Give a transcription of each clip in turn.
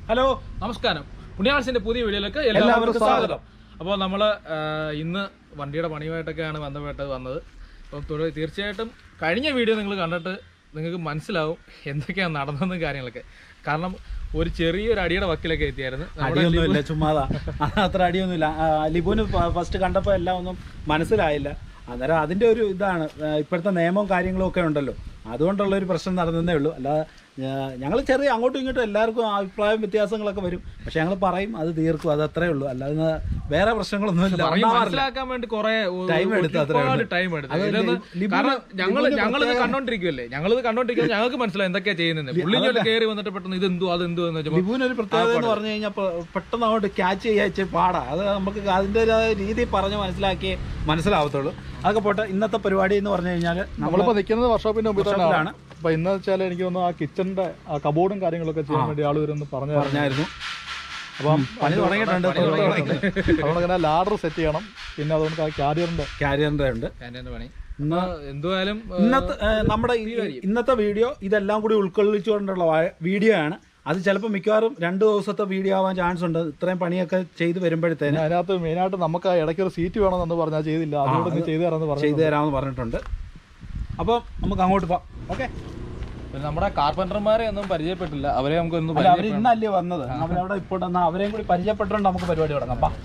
Hello നമസ്കാരം പുണ്യാഴ്ചന്റെ പുതിയ വീഡിയോയിലേക്ക് എല്ലാവർക്കും എല്ലാവർക്കും സ്വാഗതം. സ്വാഗതം അപ്പോൾ നമ്മൾ ഇന്ന് വണ്ടിയുടെ പണിയുമായിട്ടൊക്കെയാണ് ബന്ധപ്പെട്ട് വന്നത് അപ്പം തുട- തീർച്ചയായിട്ടും കഴിഞ്ഞ വീഡിയോ നിങ്ങൾ കണ്ടിട്ട് നിങ്ങൾക്ക് മനസ്സിലാവും എന്തൊക്കെയാണ് നടന്നതെന്നും കാര്യങ്ങളൊക്കെ കാരണം ഒരു ചെറിയൊരു അടിയുടെ വക്കിലൊക്കെ എത്തിയായിരുന്നു നമ്മുടെ അടിയൊന്നുമില്ല ചുമ്മാതാ അത്ര അടിയൊന്നുമില്ല ആ, ലിബുവിന് ഫസ്റ്റ് കണ്ടപ്പോൾ എല്ലാം ഒന്നും മനസ്സിലായില്ല അന്നേരം അതിന്റെ ഒരു ഇതാണ് ആ, ഇപ്പോഴത്തെ നിയമവും കാര്യങ്ങളും ഒക്കെ ഉണ്ടല്ലോ അതുകൊണ്ടുള്ള ഒരു പ്രശ്നം നടന്നതേ ഉള്ളൂ അല്ലാതെ ഞങ്ങൾ ചെറിയ അങ്ങോട്ടും ഇങ്ങോട്ടും എല്ലാവർക്കും അഭിപ്രായം വ്യത്യാസങ്ങളൊക്കെ വരും പക്ഷെ ഞങ്ങൾ പറയും അത് തീർക്കും അത് അത്രേ ഉള്ളൂ അല്ലാതെ വേറെ പ്രശ്നങ്ങളൊന്നുമില്ല പറയും ഉണ്ടാവാറില്ല. മനസ്സിലാക്കാൻ വേണ്ടി കുറെ Time എടുത്തു, അത്രേ ഒരുപാട് ഉള്ളൂ. ടൈം എടുത്തു അത് ഇതൊന്ന് ലിബുവിന് കാരണം ഞങ്ങൾ ലിബുവിന് ഞങ്ങളിത് പ്രത്യേകം- കണ്ടോണ്ടിരിക്കുമല്ലേ ഞങ്ങളിത് കണ്ടോണ്ടിരിക്കുമ്പോൾ ഞങ്ങൾക്ക് മനസ്സിലായി എന്തൊക്കെയാ ചെയ്യുന്നത് പുള്ളി ഇങ്ങോട്ട് കയറി വന്നിട്ട് പെട്ടെന്ന് ഇതെന്തോ അതെന്തോ എന്ന് വെച്ചപ്പോൾ ലിബുവിന് ഒരു പ്രത്യേകത എന്ന് പറഞ്ഞു കഴിഞ്ഞാൽ പെട്ടെന്ന് അങ്ങോട്ട് ക്യാച്ച് ചെയ്യാൻ ഇച്ചിരി പാടാ അത് നമുക്ക് അതിൻ്റെ രീതി പറഞ്ഞ് മനസ്സിലാക്കി മനസ്സിലാവത്തുള്ളൂ അതൊക്കെ പോട്ടെ ഇന്നത്തെ പരിപാടി എന്ന് പറഞ്ഞു കഴിഞ്ഞാൽ നമ്മൾ നമ്മളിപ്പോ നിൽക്കുന്നത് വർക്ക്ഷോപ്പിന്റെ മുമ്പിൽ വർക്ക്ഷോപ്പിലാണ്. തന്നെയാണ് അപ്പൊ ഇന്ന് വെച്ചാൽ എനിക്ക് തോന്നുന്നു ആ കിച്ചണിന്റെ ആ കബോർഡും കാര്യങ്ങളൊക്കെ ചെയ്യാൻ വേണ്ടി ആള് വരുമെന്ന് പറഞ്ഞു പറഞ്ഞായിരുന്നു അപ്പം പണി തുടങ്ങിയിട്ടുണ്ട് അതുകൊണ്ട് തന്നെ ലാഡർ സെറ്റ് ചെയ്യണം പിന്നെ അതുകൊണ്ട് ആ ക്യാരിയറിന്റെ കാരിയറിൻ്റെ ഉണ്ട് എൻ്റെ പണി ഇന്ന് എന്തുവായാലും ഇന്നത്തെ ഏ, നമ്മുടെ ഈ- ഇന്നത്തെ വീഡിയോ ഇതെല്ലാം കൂടി ഉൾക്കൊള്ളിച്ചുകൊണ്ടുള്ള വാ- വീഡിയോ ആണ് അത് ചിലപ്പോൾ മിക്കവാറും രണ്ട് ദിവസത്തെ വീഡിയോ ആവാൻ ചാൻസ് ഉണ്ട് ഇത്രയും പണിയൊക്കെ ചെയ്ത് വരുമ്പോഴത്തേന് പിന്നെ അതിനകത്ത് മെയിനായിട്ട് നമുക്ക് ആ ഇടയ്ക്ക് ഒരു സീറ്റ് വേണമെന്ന് പറഞ്ഞാൽ ചെയ്തില്ല അതുകൊണ്ട് നീ ചെയ്തു തരാമെന്ന് പറഞ്ഞു ചെയ്തു തരാമെന്ന് പറഞ്ഞിട്ടുണ്ട് അപ്പോൾ നമുക്ക് അങ്ങോട്ട് പോവാം ഓക്കെ പിന്നെ നമ്മുടെ കാർപ്പൻറ്റർമാരെ ഒന്നും പരിചയപ്പെട്ടില്ല അവരെ നമുക്ക് ഒന്ന് അല്ല അവർ ഇന്നല്ലേ വന്നത് അവരവിടെ ഇപ്പോൾ എന്നാ അവരെയും കൂടി പരിചയപ്പെട്ടുകൊണ്ട് നമുക്ക് പരിപാടി തുടങ്ങാം അപ്പാ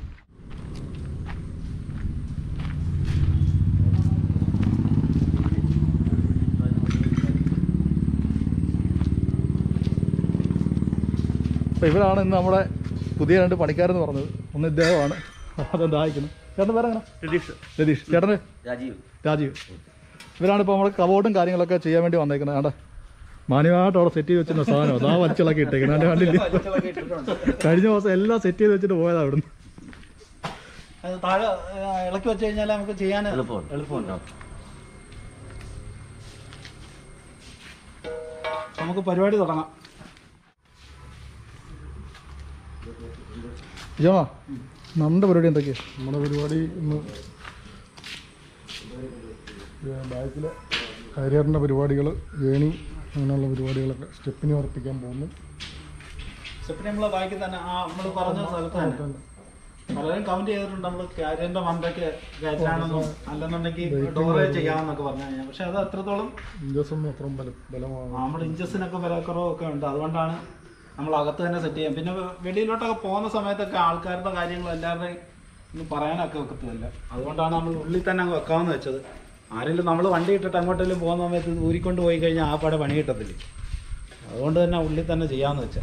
അപ്പൊ ഇവരാണ് ഇന്ന് നമ്മുടെ പുതിയ രണ്ട് പണിക്കാരെന്ന് പറഞ്ഞത് ഒന്ന് ഇദ്ദേഹമാണ് അതെന്താ അയക്കുന്നു ചേട്ടൻ പേര് എങ്ങനെ രതീഷ് ചേട്ടന് രാജീവ് രാജീവ് ഇവരാണ് ഇപ്പോൾ നമ്മുടെ കബോർഡും കാര്യങ്ങളൊക്കെ ചെയ്യാൻ വേണ്ടി വന്നേക്കുന്നത് കണ്ട മാന്യമായിട്ട് അവിടെ സെറ്റ് ചെയ്ത് വെച്ചിരുന്ന സാധനം അതാ വലിച്ചിളക്കി ഇട്ടേക്കുന്നത് എൻ്റെ കണ്ടില്ല കഴിഞ്ഞ ദിവസം എല്ലാം സെറ്റ് ചെയ്ത് വെച്ചിട്ട് പോയതാ അവിടുന്ന് അത് താഴെ ഏ, ഇളക്കി വെച്ച് കഴിഞ്ഞാൽ നമുക്ക് ചെയ്യാൻ എളുപ്പമുണ്ട് നമുക്ക് പരിപാടി തുടങ്ങാം ജോണാ നമ്മുടെ പരിപാടി എന്തൊക്കെയാണ് നമ്മുടെ പരിപാടി ഇന്ന് ബാക്കിലെ കരിയറിൻ്റെ പരിപാടികൾ ഏണി അങ്ങനെയുള്ള പരിപാടികളൊക്കെ സ്റ്റെപ്പിന് ഉറപ്പിക്കാൻ പോകുന്നു സ്റ്റെപ്പിന് നമ്മൾ ബാക്കി തന്നെ ആ നമ്മൾ പറഞ്ഞ സ്ഥലത്ത് തന്നെ പലരും കമന്റ് ചെയ്തിട്ടുണ്ട് നമ്മൾ കാരിയറിന്റെ മണ്ടയ്ക്ക് കയറ്റാണെന്നും അല്ലെന്നുണ്ടെങ്കിൽ ഡോറ് ചെയ്യാമെന്നൊക്കെ പറഞ്ഞു കഴിഞ്ഞാൽ പക്ഷെ അത് അത്രത്തോളം ഇഞ്ചസൊന്നും അത്രയും ബലം ബലമാണ് നമ്മുടെ ഇഞ്ചസിനൊക്കെ വിലക്കുറവൊക്കെ ഉണ്ട് അതുകൊണ്ടാണ് നമ്മൾ അകത്ത് തന്നെ സെറ്റ് ചെയ്യാം പിന്നെ വെളിയിലോട്ടൊക്കെ പോകുന്ന സമയത്തൊക്കെ ആൾക്കാരുടെ കാര്യങ്ങൾ എല്ലാവരുടെയും ഒന്നും പറയാനൊക്കെ ഒക്കത്തില്ല അതുകൊണ്ടാണ് നമ്മൾ ഉള്ളിൽ തന്നെ അങ്ങ് വെക്കാമെന്ന് വെച്ചത് ആരെങ്കിലും നമ്മൾ വണ്ടി ഇട്ടിട്ട് അങ്ങോട്ടെങ്കിലും പോകുന്ന സമയത്ത് ഇത് ഊരിക്കൊണ്ട് പോയി കഴിഞ്ഞാൽ ആ പട പണി കിട്ടത്തില്ല അതുകൊണ്ട് തന്നെ ഉള്ളിൽ തന്നെ ചെയ്യാമെന്ന് വെച്ചാൽ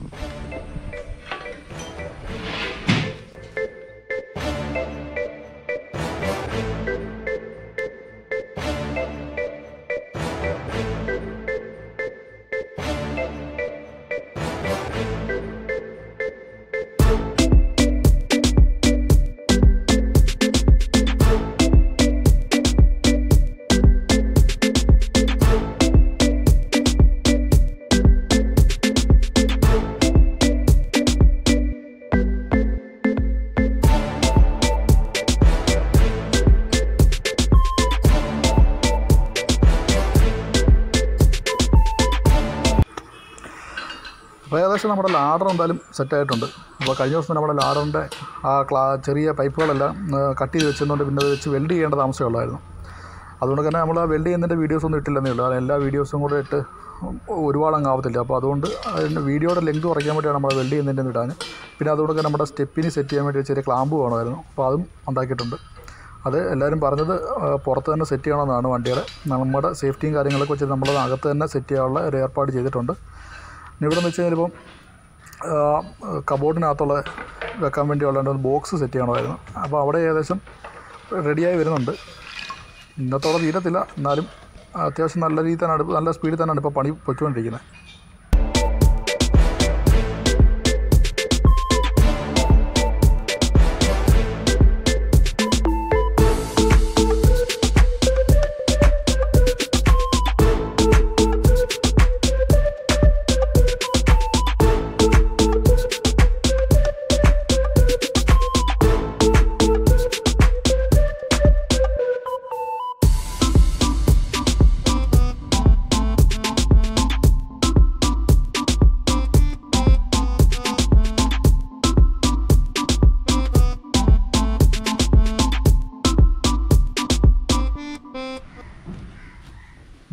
അപ്പോൾ ഏകദേശം നമ്മുടെ ലാഡർ എന്തായാലും സെറ്റായിട്ടുണ്ട് അപ്പോൾ കഴിഞ്ഞ ദിവസം നമ്മുടെ ലാഡറിൻ്റെ ആ ക്ലാ ചെറിയ പൈപ്പുകളെല്ലാം ആ, കട്ട് ചെയ്ത് വെച്ചതുകൊണ്ട് പിന്നെ അത് വെച്ച് വെൽഡ് ചെയ്യേണ്ട താമസമേ ഉള്ളായിരുന്നു അതുകൊണ്ട് തന്നെ നമ്മൾ ആ വെൽഡ് ചെയ്യുന്നതിൻ്റെ വീഡിയോസ് ഒന്നും ഇട്ടില്ലെന്നേ ഉള്ളൂ കാരണം എല്ലാ വീഡിയോസും കൂടെ ഇട്ട് ഒരുപാട് അങ്ങ് ആവത്തില്ല അപ്പോൾ അതുകൊണ്ട് അതിൻ്റെ വീഡിയോയുടെ ലെങ്ത് കുറയ്ക്കാൻ വേണ്ടിയാണ് നമ്മൾ വെൽഡ് ചെയ്യുന്നതിൻ്റെ ഇടാൻ പിന്നെ അതുകൊണ്ട് തന്നെ നമ്മുടെ സ്റ്റെപ്പിന് സെറ്റ് ചെയ്യാൻ വേണ്ടി ഒരു ചെറിയ ക്ലാമ്പ് വേണമായിരുന്നു അപ്പോൾ അതും ഉണ്ടാക്കിയിട്ടുണ്ട് അത് എല്ലാവരും പറഞ്ഞത് ആ, പുറത്ത് തന്നെ സെറ്റ് ചെയ്യണമെന്നാണ് വണ്ടിയുടെ നമ്മുടെ സേഫ്റ്റിയും കാര്യങ്ങളൊക്കെ വെച്ച് നമ്മൾ അകത്ത് തന്നെ സെറ്റ് ചെയ്യാനുള്ള ഒരു ഏർപ്പാട് ചെയ്തിട്ടുണ്ട് ഇനി ഇവിടെ എന്ന് വെച്ച് കഴിഞ്ഞാൽ ഇപ്പം കബോർഡിനകത്തുള്ള വെക്കാൻ വേണ്ടിയുള്ള ഒരു ബോക്സ് സെറ്റ് ചെയ്യണമായിരുന്നു അപ്പോൾ അവിടെ ഏകദേശം റെഡിയായി വരുന്നുണ്ട് ഇന്നത്തോടെ തീരത്തില്ല എന്നാലും അത്യാവശ്യം നല്ല രീതിയിൽ തന്നെ നല്ല സ്പീഡിൽ തന്നെയാണ് ഇപ്പോൾ പണി പൊയ്ക്കൊണ്ടിരിക്കുന്നത്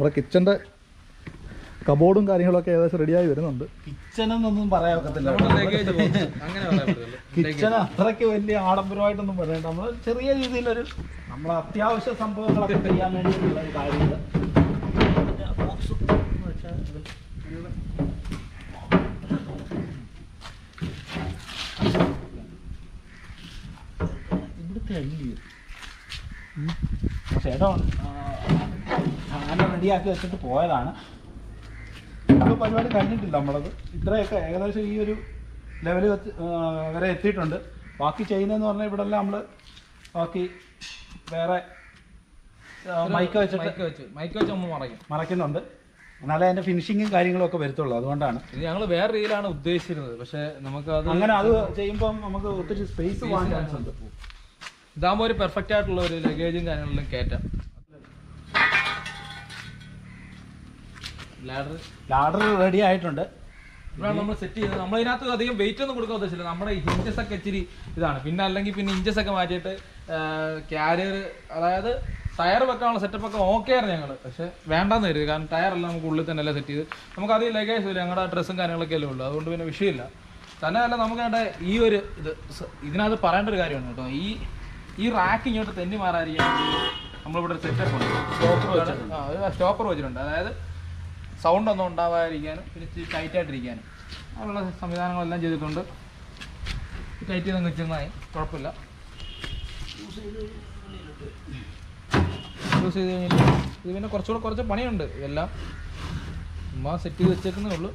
നമ്മുടെ കിച്ചൻ്റെ കബോർഡും കാര്യങ്ങളൊക്കെ ഏകദേശം റെഡിയായി വരുന്നുണ്ട് കിച്ചൺ എന്നൊന്നും പറയാൻ ഒക്കത്തില്ല നമ്മുടെ ലഗേജ് ബോക്സ് അങ്ങനെ പറയാൻ പറ്റില്ല കിച്ചൺ അത്രയ്ക്ക് വലിയ ആഡംബരമായിട്ടൊന്നും പറയണ്ട നമ്മൾ ചെറിയ രീതിയിലൊരു നമ്മൾ അത്യാവശ്യ സംഭവങ്ങളൊക്കെ ചെയ്യാൻ വേണ്ടിയിട്ടുള്ള ഒരു കാര്യങ്ങൾ ഇവിടുത്തെ അല്ലയോ ചേട്ടാ അങ്ങനെ റെഡിയാക്കി വെച്ചിട്ട് പോയതാണ് ഇപ്പോൾ പരിപാടി കഴിഞ്ഞിട്ടില്ല നമ്മളത് ഇത്രയൊക്കെ ഏകദേശം ഈ ഒരു ലെവൽ വരെ എത്തിയിട്ടുണ്ട് ബാക്കി ചെയ്യുന്നതെന്ന് പറഞ്ഞാൽ ഇവിടെ എല്ലാം നമ്മൾ ബാക്കി വേറെ മൈക്ക് വെച്ചിട്ട് മൈക്ക് വെച്ച് മൈക്ക് വെച്ച് നമ്മൾ മറയ്ക്കും മറയ്ക്കുന്നുണ്ട് എന്നാലേ അതിന്റെ ഫിനിഷിങ്ങും കാര്യങ്ങളും ഒക്കെ വരത്തുള്ളൂ അതുകൊണ്ടാണ് ഇത് ഞങ്ങൾ വേറെ രീതിയിലാണ് ഉദ്ദേശിച്ചിരുന്നത് പക്ഷെ നമുക്ക് അത് അങ്ങനെ അത് ചെയ്യുമ്പോൾ നമുക്ക് ഒത്തിരി സ്പേസ് വാങ്ങാനുണ്ട് ഇതാകുമ്പോൾ ഒരു പെർഫെക്റ്റ് ആയിട്ടുള്ള ഒരു ലഗേജും കാര്യങ്ങളെല്ലാം കയറ്റാം ലാഡർ ലാഡർ റെഡി ആയിട്ടുണ്ട് ഇവിടെയാണ് നമ്മൾ സെറ്റ് ചെയ്തത് നമ്മളതിനകത്ത് അധികം വെയിറ്റ് ഒന്നും കൊടുക്കാൻ ഉദ്ദേശിച്ചില്ല നമ്മുടെ ഹിഞ്ചസ് ഒക്കെ ഇച്ചിരി ഇതാണ് പിന്നെ അല്ലെങ്കിൽ പിന്നെ ഇഞ്ചസ് ഒക്കെ മാറ്റിയിട്ട് ക്യാരിയർ അതായത് ടയർ വെക്കാനുള്ള സെറ്റപ്പ് ഒക്കെ ഓക്കെ ആയിരുന്നു ഞങ്ങൾ പക്ഷെ വേണ്ടെന്ന് കരുതി കാരണം ടയർ എല്ലാം നമുക്ക് ഉള്ളിൽ തന്നെ അല്ലേ സെറ്റ് ചെയ്ത് നമുക്ക് അധികം ലഗേജ് ഇല്ല ഞങ്ങളുടെ ഡ്രസ്സും കാര്യങ്ങളൊക്കെ അല്ലേ ഉള്ളൂ അതുകൊണ്ട് പിന്നെ വിഷയമില്ല തന്നെയല്ല നമുക്ക് വേണ്ട ഈ ഒരു ഇത് സ- ഇതിനകത്ത് പറയേണ്ട ഒരു കാര്യമാണ് കേട്ടോ ഈ ഈ റാക്ക് ഇങ്ങോട്ട് തെന്നി മാറാതിരിക്കാൻ വേണ്ടി നമ്മളിവിടെ ഒരു സെറ്റപ്പ് ഉണ്ട് സ്റ്റോപ്പർ ആ ഒരു സ്റ്റോപ്പർ വെച്ചിട്ടുണ്ട് അതായത് സൗണ്ട് ഒന്നും ഉണ്ടാവാതിരിക്കാനും പിന്നെ ഇച്ചിരി ടൈറ്റ് ആയിട്ടിരിക്കാനും അതിനുള്ള സംവിധാനങ്ങളെല്ലാം ചെയ്തിട്ടുണ്ട് ടൈറ്റ് ചെയ്ത് വെച്ചിരുന്നായി കുഴപ്പമില്ല യൂസ് ചെയ്ത് കഴിഞ്ഞാൽ ഇത് പിന്നെ കുറച്ചുകൂടെ കുറച്ച് പണിയുണ്ട് ഇതെല്ലാം ചുമ്മാ സെറ്റ് ചെയ്ത് വെച്ചേക്കുന്നേ ഉള്ളൂ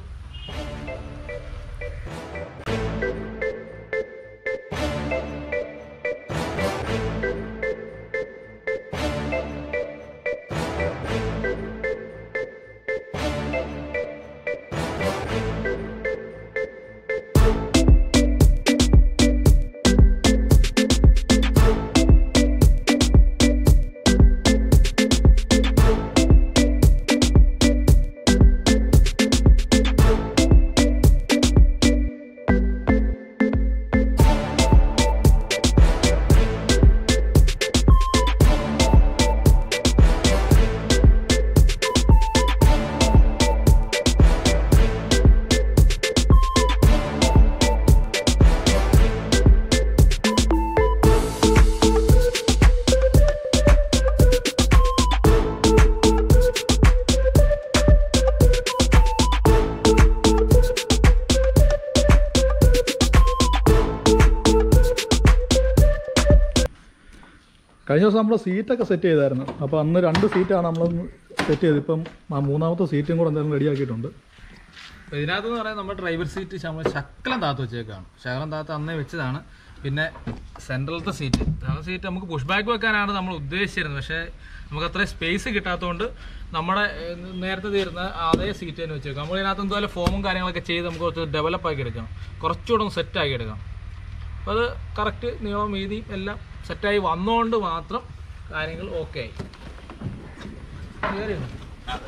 കഴിഞ്ഞ ദിവസം നമ്മൾ സീറ്റൊക്കെ സെറ്റ് ചെയ്തായിരുന്നു അപ്പോൾ അന്ന് രണ്ട് സീറ്റാണ് നമ്മൾ സെറ്റ് ചെയ്തത് ഇപ്പം ആ മൂന്നാമത്തെ സീറ്റും കൂടെ എന്തായാലും റെഡിയാക്കിയിട്ടുണ്ട് അപ്പോൾ ഇതിനകത്ത് പറയുന്നത് നമ്മുടെ ഡ്രൈവർ സീറ്റ് നമ്മൾ ശക്കലം താത്ത് വെച്ചേക്കാണ് ശകലം താത്ത് അന്നേ വെച്ചതാണ് പിന്നെ സെൻട്രലത്തെ സീറ്റ് സെൻട്രൽ സീറ്റ് നമുക്ക് പുഷ് ബാക്ക് വെക്കാനാണ് നമ്മൾ ഉദ്ദേശിച്ചിരുന്നത് പക്ഷേ നമുക്ക് അത്രയും സ്പേസ് കിട്ടാത്തതുകൊണ്ട് നമ്മുടെ ഏഹ്, നേരത്തെ തീരുന്ന അതേ സീറ്റ് തന്നെ വെച്ചേക്കാം നമ്മൾ ഇതിനകത്ത് എന്തുപോലെ ഫോമും കാര്യങ്ങളൊക്കെ ചെയ്ത് നമുക്ക് കുറച്ച് ഡെവലപ്പ് ആക്കി എടുക്കണം കുറച്ചുകൂടെ ഒന്ന് സെറ്റ് ആക്കി എടുക്കണം അപ്പോൾ അത് കറക്റ്റ് നീളവും വീതിയും എല്ലാം സെറ്റായി വന്നുകൊണ്ട് മാത്രം കാര്യങ്ങൾ ഓക്കെ ആയി കയറിയോ?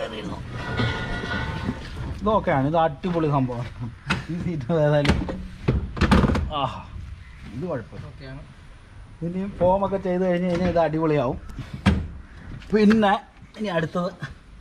ഇതൊക്കെയാണ് ഇത് അടിപൊളി സംഭവമാണ് ഈ സീറ്റ് ഏതായാലും ആ ഇത് കുഴപ്പമില്ല ഓക്കെയാണ് ഇനി ഫോമൊക്കെ ചെയ്ത് കഴിഞ്ഞ് കഴിഞ്ഞാൽ ഇത് അടിപൊളിയാവും പിന്നെ ഇനി അടുത്തത്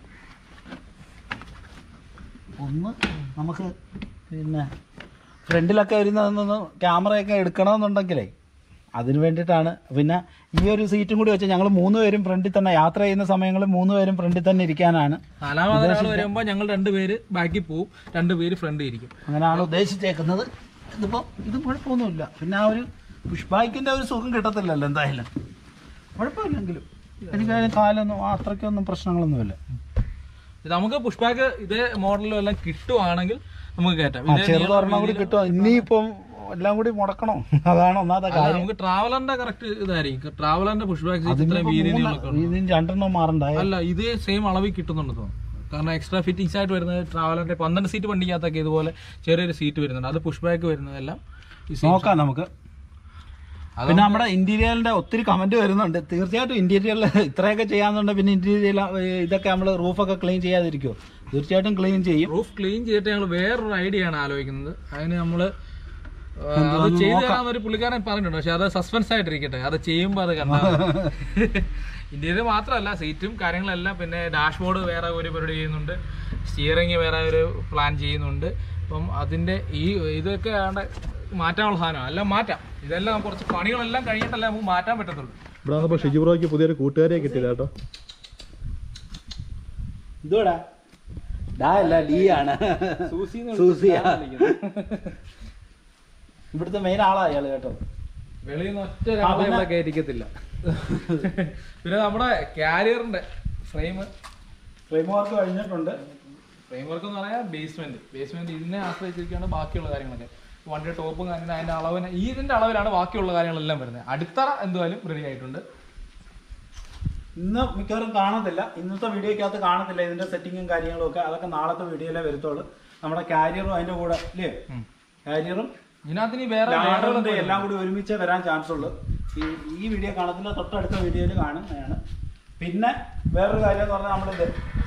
ഒന്ന് നമുക്ക് പിന്നെ ഫ്രണ്ടിലൊക്കെ വരുന്നതൊന്ന് ക്യാമറയൊക്കെ എടുക്കണമെന്നുണ്ടെങ്കിലേ അതിന് വേണ്ടിയിട്ടാണ് പിന്നെ ഈ ഒരു സീറ്റും കൂടി വെച്ച് ഞങ്ങൾ മൂന്ന് പേരും ഫ്രണ്ടിൽ തന്നെ യാത്ര ചെയ്യുന്ന സമയങ്ങളിൽ മൂന്ന് പേരും ഫ്രണ്ടിൽ തന്നെ ഇരിക്കാനാണ് നാലാമത് ഒരാൾ വരുമ്പോൾ ഞങ്ങൾ രണ്ടുപേര് ബാക്കിൽ പോവും രണ്ടുപേര് ഫ്രണ്ടിൽ ഇരിക്കും അങ്ങനെയാണ് ഉദ്ദേശിച്ചേക്കുന്നത് ഇതിപ്പോൾ ഇതും കുഴപ്പമൊന്നുമില്ല പിന്നെ ആ ഒരു പുഷ് ബാക്കിൻ്റെ ഒരു സുഖം കിട്ടത്തില്ലല്ലോ എന്തായാലും കുഴപ്പമില്ലെങ്കിലും എനിക്കതിന് കാലൊന്നും അത്രയ്ക്കൊന്നും പ്രശ്നങ്ങളൊന്നുമില്ല ഇത് നമുക്ക് പുഷ് ബാക്ക് ഇതേ മോഡലും എല്ലാം കിട്ടുവാണെങ്കിൽ നമുക്ക് കയറ്റാം ആ ഇതേ ചെറുതൊരെണ്ണം കൂടി കിട്ടുമോ ഇനിയിപ്പം എല്ലാം കൂടി മുടക്കണോ അതാണ് ഒന്നാമത്തെ അല്ല, കാര്യം നമുക്ക് ട്രാവലറിന്റെ കറക്റ്റ് ഇതായിരിക്കും ട്രാവലറിന്റെ പുഷ് ബാക്ക് സീറ്റ് ഇത്രയും അതിനിപ്പോ വീതി മൂന്ന് നീളമൊക്കെ ഉണ്ട്. ഇതിന് രണ്ടെണ്ണം മാറണ്ടായ അല്ല ഇതേ സെയിം അളവിൽ കിട്ടുന്നുണ്ട് തോന്നുന്നു കാരണം എക്സ്ട്രാ ഫിറ്റിംഗ്സ് ആയിട്ട് വരുന്നത് ട്രാവലറിന്റെ പന്ത്രണ്ട് സീറ്റ് വണ്ടിക്കകത്തൊക്കെ ഇതുപോലെ ചെറിയൊരു സീറ്റ് വരുന്നുണ്ട് അത് പുഷ് ബാക്ക് വരുന്നതെല്ലാം ഈ same നോക്കാം നമുക്ക് അത് പിന്നെ നമ്മുടെ ഇന്റീരിയലിന്റെ ഒത്തിരി കമന്റ് വരുന്നുണ്ട് തീർച്ചയായിട്ടും ഇന്റീരിയറിൽ ഇത്രയൊക്കെ ചെയ്യാന്നുണ്ട് പിന്നെ ഇന്റീരിയൽ ഇതൊക്കെ നമ്മൾ റൂഫൊക്കെ ക്ലീൻ ചെയ്യാതിരിക്കുമോ തീർച്ചയായിട്ടും ക്ലീൻ ചെയ്യും റൂഫ് ക്ലീൻ ചെയ്തിട്ട് ഞങ്ങൾ വേറൊരു ഐഡിയ ആണ് ആലോചിക്കുന്നത് അതിന് നമ്മൾ അത് ചെയ്തു തരാന്നൊരു പുള്ളിക്കാരൻ പറഞ്ഞിട്ടുണ്ട് പക്ഷെ അത് സസ്പെൻസ് ആയിട്ടിരിക്കട്ടെ അത് ചെയ്യുമ്പോൾ അത് കണ്ടാ ഇന്ത്യയിൽ മാത്രമല്ല സീറ്റും കാര്യങ്ങളെല്ലാം പിന്നെ ഡാഷ്ബോർഡ് വേറെ ഒരു പരിപാടി ചെയ്യുന്നുണ്ട് സ്റ്റിയറിംഗ് വേറെ ഒരു പ്ലാൻ ചെയ്യുന്നുണ്ട് അപ്പം അതിന്റെ ഈ ഇതൊക്കെ ആണ്ട് മാറ്റാനുള്ള സാധനമാണ് എല്ലാം മാറ്റാം ഇതെല്ലാം കുറച്ച് പണികളെല്ലാം കഴിഞ്ഞിട്ടല്ലേ നമുക്ക് മാറ്റാൻ പറ്റത്തുള്ളൂ ഇവിടെ വന്നപ്പോൾ ഷിജു ബ്രോയ്ക്ക് പുതിയൊരു കൂട്ടുകാരിയെ കിട്ടിയില്ല കേട്ടോ ഇതോടാ ഡാ അല്ല ഡീ ആണ് സൂസിയാ ഇവിടുത്തെ മെയിൻ ആളാ അയാള് കേട്ടോ വെളിയിൽ നിന്ന് ഒറ്റ ഒരാളെ ഇവിടെ കയറ്റിക്കത്തില്ല പിന്നെ നമ്മുടെ ക്യാരിയറിന്റെ ഫ്രെയിം ഫ്രെയിം വർക്ക് കഴിഞ്ഞിട്ടുണ്ട് ഫ്രെയിം വർക്ക് എന്ന് പറയാൻ ബേസ്മെന്റ് ബേസ്മെന്റ് ഇതിനെ ആശ്രയിച്ചിരിക്കുകയാണ് ബാക്കിയുള്ള കാര്യങ്ങളൊക്കെ വണ്ടിയുടെ ടോപ്പും കാര്യങ്ങളും അതിന്റെ അളവിന് ഈ ഇതിന്റെ അളവിലാണ് ബാക്കിയുള്ള കാര്യങ്ങളെല്ലാം വരുന്നത് അടിത്തറ എന്തായാലും റെഡി ആയിട്ടുണ്ട് ഇന്ന് മിക്കവാറും കാണത്തില്ല ഇന്നത്തെ വീഡിയോക്കകത്ത് കാണത്തില്ല ഇതിന്റെ സെറ്റിങ്ങും കാര്യങ്ങളും ഒക്കെ അതൊക്കെ നാളത്തെ വീഡിയോയിലേ വരുത്തുള്ളൂ നമ്മുടെ കാരിയറും അതിന്റെ കൂടെ ഇല്ലേ കാരിയറും ഇതിനകത്ത് ഇനി വേറെ ലാഡറിന്റെ എല്ലാം കൂടി ഒരുമിച്ച് വരാൻ ചാൻസ് ഉള്ളൂ ഈ ഈ വീഡിയോ കാണത്തില്ല തൊട്ടടുത്ത വീഡിയോയിൽ കാണുന്നതാണ് പിന്നെ വേറൊരു കാര്യം എന്ന് പറഞ്ഞാൽ നമ്മുടെ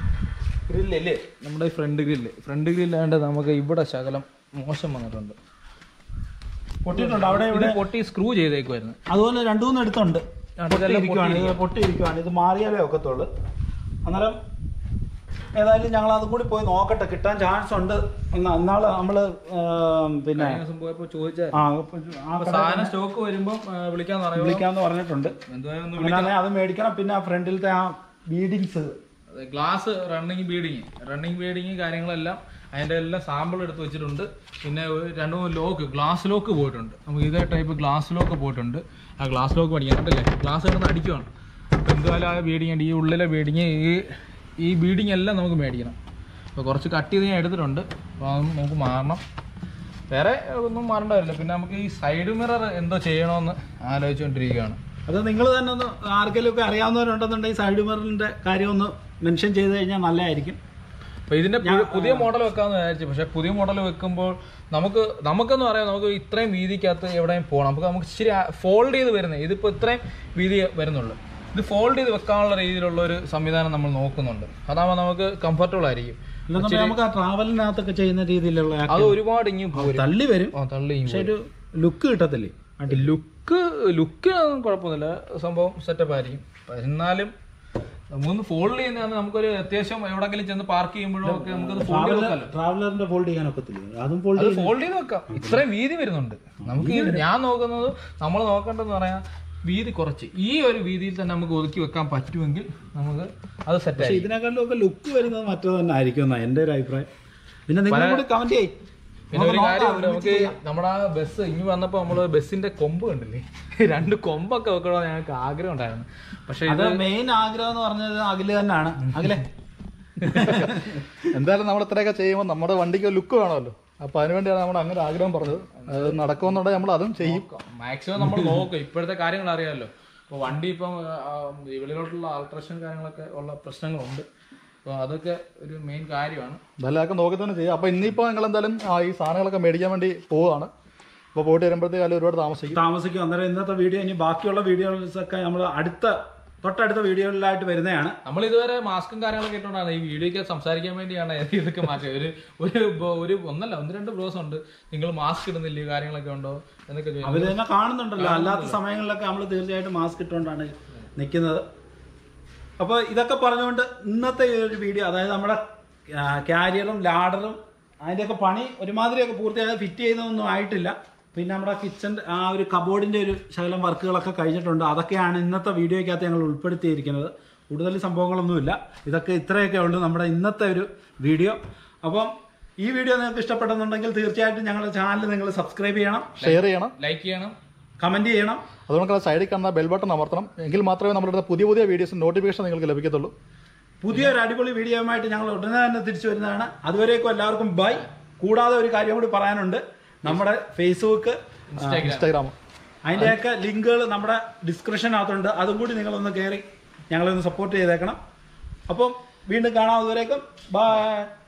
ഗ്രില്ലേ നമ്മുടെ ഫ്രണ്ട് ഗ്രില്ല് ഫ്രണ്ട് ഗ്രില്ലാണ്ട് നമുക്ക് ഇവിടെ ശകലം മോശം വന്നിട്ടുണ്ട് പൊട്ടിയിട്ടുണ്ട് അവിടെ ഇത് ഇവിടെ പൊട്ടി സ്ക്രൂ ചെയ്തേക്കുമായിരുന്നു അതുപോലെ രണ്ടു മൂന്ന് എടുത്തുണ്ട് രണ്ട് ഇതെല്ലാം പൊട്ടിയിരിക്കുവാണ് ഇത് പൊട്ടിയിരിക്കുവാണ് ഇത് മാറിയാലേ ഒക്കത്തുള്ളൂ അന്നേരം ഏതായാലും ഞങ്ങൾ അതും കൂടി പോയി നോക്കട്ടെ കിട്ടാൻ ചാൻസ് ഉണ്ട് എന്നാ എന്നാള് നമ്മള് ആം, പിന്നെ കഴിഞ്ഞ ദിവസം പോയപ്പോ ചോദിച്ച ആ അപ്പൊ ആ കട സാധനം സ്റ്റോക്ക് വരുമ്പോ വിളിക്കാന്ന് പറയുമ്പോൾ വിളിക്കാന്ന് പറഞ്ഞിട്ടുണ്ട് എന്തായാലും ഒന്ന് അങ്ങനെയാണെങ്കിൽ അത് മേടിക്കണം പിന്നെ ആ ഫ്രണ്ടിലത്തെ ആ beadings glass running beading running beading കാര്യങ്ങളെല്ലാം അതിന്റെ എല്ലാം സാമ്പിൾ എടുത്ത് വെച്ചിട്ടുണ്ട് പിന്നെ ഒരു രണ്ട് മൂന്ന് ലോക്ക് ഗ്ലാസ് ലോക്ക് പോയിട്ടുണ്ട് നമുക്ക് ഇതേ ടൈപ്പ് ഗ്ലാസ് ലോക്ക് പോയിട്ടുണ്ട് ആ ഗ്ലാസ് ലോക്ക് പഠിക്കാൻ കണ്ടില്ലേ ഗ്ലാസ് കിടന്ന് അടിക്കുവാണ് അപ്പോൾ എന്തായാലും ആ ബീഡിങ് ഈ ഉള്ളിലെ ബീഡിങ് ഈ ഈ ബീഡിങ് എല്ലാം നമുക്ക് മേടിക്കണം അപ്പോൾ കുറച്ച് കട്ട് ചെയ്ത് ഞാൻ എടുത്തിട്ടുണ്ട് അപ്പോൾ അതൊന്നും നമുക്ക് മാറണം വേറെ ഒന്നും മാറേണ്ട വരില്ല പിന്നെ നമുക്ക് ഈ സൈഡ് മിറർ എന്തോ ചെയ്യണമെന്ന് ആലോചിച്ചുകൊണ്ടിരിക്കുകയാണ് അത് നിങ്ങൾ തന്നെ ഒന്ന് ആർക്കെങ്കിലും ഒക്കെ അറിയാവുന്നവരുണ്ടെന്നുണ്ടെങ്കിൽ സൈഡ് മിററിന്റെ കാര്യം ഒന്ന് മെൻഷൻ ചെയ്ത് കഴിഞ്ഞാൽ നല്ലതായിരിക്കും അപ്പൊ ഇതിന്റെ പു- പുതിയ മോഡൽ വെക്കാന്ന് വിചാരിച്ചു പക്ഷെ പുതിയ മോഡൽ വെക്കുമ്പോൾ നമുക്ക് നമുക്കെന്ന് പറയാം നമുക്ക് ഇത്രയും വീതിക്കകത്ത് എവിടെയും പോകണം നമുക്ക് നമുക്ക് ഇച്ചിരി ഫോൾഡ് ചെയ്ത് വരുന്നത് ഇതിപ്പോ ഇത്രയും വീതി വരുന്നുള്ളൂ ഇത് ഫോൾഡ് ചെയ്ത് വെക്കാനുള്ള രീതിയിലുള്ള ഒരു സംവിധാനം നമ്മൾ നോക്കുന്നുണ്ട് അതാകുമ്പോൾ നമുക്ക് കംഫർട്ടബിൾ ആയിരിക്കും അല്ലെന്നുണ്ടെങ്കിൽ നമുക്ക് ആ ട്രാവലിനകത്തൊക്കെ ചെയ്യുന്ന രീതിയിലുള്ള അത് ഒരുപാട് ഇങ്ങ് പോരും തള്ളി വരും ആ, തള്ളി ഇങ്ങ് പക്ഷെ ഒരു ലുക്ക് കിട്ടത്തില്ലേ ലുക്ക് ലുക്ക് കുഴപ്പമൊന്നുമില്ല സംഭവം സെറ്റപ്പ് ആയിരിക്കും പക്ഷെ എന്നാലും മൂന്ന് ഫോൾഡ് ചെയ്യുന്നതാണ് നമുക്കൊരു അത്യാവശ്യം എവിടെങ്കിലും ചെന്ന് പാർക്ക് ചെയ്യുമ്പോഴോ ഒക്കെ നമുക്കത് ഫോൾഡ് ചെയ്ത് വെക്കാമല്ലോ ട്രാവലറിന്റെ ഫോൾഡ് ചെയ്യാൻ ഒക്കത്തില്ലേ അതും ഫോൾഡ് അത് ഫോൾഡ് ചെയ്ത് വെക്കാം ഇത്രയും വീതി വരുന്നുണ്ട് നമുക്ക് ഈ- ഞാൻ നോക്കുന്നത് നമ്മൾ നോക്കേണ്ടതെന്ന് പറയാൻ വീതി കുറച്ച് ഈ ഒരു വീതിയിൽ തന്നെ നമുക്ക് ഒതുക്കി വെക്കാൻ പറ്റുമെങ്കിൽ നമുക്ക് അത് സെറ്റ് പക്ഷെ ആയി ഇതിനെക്കാളും ഒക്കെ ലുക്ക് വരുന്നത് മറ്റോ തന്നെ ആയിരിക്കും എന്നാ എന്റെ ഒരു അഭിപ്രായം പിന്നെ നിങ്ങൾ കൂടി കമന്റ് ചെയ്യും പിന്നെ ഒരു കാര്യമുണ്ട് നമുക്ക് നമ്മുടെ ആ ബസ് ഇനി വന്നപ്പോ നമ്മള് ബസ്സിന്റെ കൊമ്പ് കണ്ടില്ലേ രണ്ട് കൊമ്പൊക്കെ വെക്കണമെന്ന് ഞങ്ങൾക്ക് ആഗ്രഹം ഉണ്ടായിരുന്നു പക്ഷെ അത് മെയിൻ ആഗ്രഹം എന്ന് പറഞ്ഞത് അഖില് തന്നെയാണ് അഖിലെ എന്തായാലും നമ്മൾ ഇത്രയൊക്കെ ചെയ്യുമ്പോൾ നമ്മുടെ വണ്ടിക്ക് ഒരു ലുക്ക് വേണമല്ലോ അപ്പോൾ അതിനുവേണ്ടിയാണ് നമ്മൾ അങ്ങനെ ആഗ്രഹം പറഞ്ഞത് അത് നടക്കുമെന്നുണ്ടെങ്കിൽ നമ്മൾ അതും ചെയ്യും മാക്സിമം നമ്മൾ നോക്കും ഇപ്പോഴത്തെ കാര്യങ്ങൾ അറിയാമല്ലോ ഇപ്പൊ വണ്ടി ഇപ്പം ആ, ഈ വെളിയിലോട്ടുള്ള ആൾട്രേഷൻ കാര്യങ്ങളൊക്കെ ഉള്ള പ്രശ്നങ്ങളുണ്ട് അപ്പോൾ അതൊക്കെ ഒരു മെയിൻ കാര്യമാണ് ഇതെല്ലാം നോക്കി തന്നെ ചെയ്യാം അപ്പോൾ ഇന്നിപ്പോൾ നിങ്ങൾ എന്തായാലും ആ, ഈ സാധനങ്ങളൊക്കെ മേടിക്കാൻ വേണ്ടി പോവുകയാണ് അപ്പോൾ പോയിട്ട് വരുമ്പോഴത്തേക്കും ഒരുപാട് താമസിക്കും താമസിക്കും അന്നേരം ഇന്നത്തെ വീഡിയോ ഇനി ബാക്കിയുള്ള വീഡിയോസ് ഒക്കെ നമ്മൾ അടുത്ത തൊട്ടടുത്ത വീഡിയോകളിലായിട്ട് വരുന്നതാണ് നമ്മൾ ഇതുവരെ മാസ്കും കാര്യങ്ങളൊക്കെ ഇട്ടുകൊണ്ടാണ് ഈ വീഡിയോക്ക് സംസാരിക്കാൻ വേണ്ടിയാണ് ഇതൊക്കെ മാറ്റിയത് ഒരു ഒരു ബ- ഒരു ഒന്നല്ല ഒന്ന് രണ്ട് ബ്രോസ് ഉണ്ട് നിങ്ങൾ മാസ്ക് ഇടുന്നില്ലേ കാര്യങ്ങളൊക്കെ ഉണ്ടോ എന്നൊക്കെ ചോദിക്കും അവര് തന്നെ കാണുന്നുണ്ടല്ലോ അല്ലാത്ത സമയങ്ങളിലൊക്കെ നമ്മൾ തീർച്ചയായിട്ടും മാസ്ക് ഇട്ടുകൊണ്ടാണ് നിൽക്കുന്നത് അപ്പോൾ ഇതൊക്കെ പറഞ്ഞുകൊണ്ട് ഇന്നത്തെ ഈ ഒരു വീഡിയോ അതായത് നമ്മുടെ ക്യാരിയറും ലാഡറും അതിൻ്റെയൊക്കെ പണി ഒരുമാതിരിയൊക്കെ പൂർത്തിയായത് ഫിറ്റ് ചെയ്യുന്നതൊന്നും ആയിട്ടില്ല പിന്നെ നമ്മുടെ കിച്ചൻ്റെ ആ ഒരു കബോർഡിൻ്റെ ഒരു ശകലം വർക്കുകളൊക്കെ കഴിഞ്ഞിട്ടുണ്ട് അതൊക്കെയാണ് ഇന്നത്തെ വീഡിയോയ്ക്കകത്ത് ഞങ്ങൾ ഉൾപ്പെടുത്തിയിരിക്കുന്നത് കൂടുതൽ സംഭവങ്ങളൊന്നുമില്ല ഇതൊക്കെ ഇത്രയൊക്കെ ഉള്ളൂ നമ്മുടെ ഇന്നത്തെ ഒരു വീഡിയോ അപ്പം ഈ വീഡിയോ നിങ്ങൾക്ക് ഇഷ്ടപ്പെട്ടെന്നുണ്ടെങ്കിൽ തീർച്ചയായിട്ടും ഞങ്ങളുടെ ചാനൽ നിങ്ങൾ സബ്സ്ക്രൈബ് ചെയ്യണം ഷെയർ ചെയ്യണം ലൈക്ക് ചെയ്യണം കമൻറ്റ് ചെയ്യണം അതുകൊണ്ട് സൈഡിൽ കാണുന്ന ബെൽ ബട്ടൺ അമർത്തണം എങ്കിൽ മാത്രമേ നമ്മുടെ പുതിയ പുതിയ വീഡിയോസ് നോട്ടിഫിക്കേഷൻ നിങ്ങൾക്ക് ലഭിക്കത്തുള്ളൂ പുതിയൊരു അടിപൊളി വീഡിയോയുമായിട്ട് ഞങ്ങൾ ഉടനെ തന്നെ തിരിച്ചു വരുന്നതാണ് അതുവരേക്കും എല്ലാവർക്കും ബൈ കൂടാതെ ഒരു കാര്യം കൂടി പറയാനുണ്ട് നമ്മുടെ ഫേസ്ബുക്ക് ഇൻസ്റ്റാഗ്രാം അതിൻ്റെയൊക്കെ ലിങ്കുകൾ നമ്മുടെ ഡിസ്ക്രിപ്ഷനകത്തുണ്ട് അതും കൂടി നിങ്ങളൊന്ന് കയറി ഞങ്ങളൊന്ന് സപ്പോർട്ട് ചെയ്തേക്കണം അപ്പം വീണ്ടും കാണാം അതുവരേക്കും ബൈ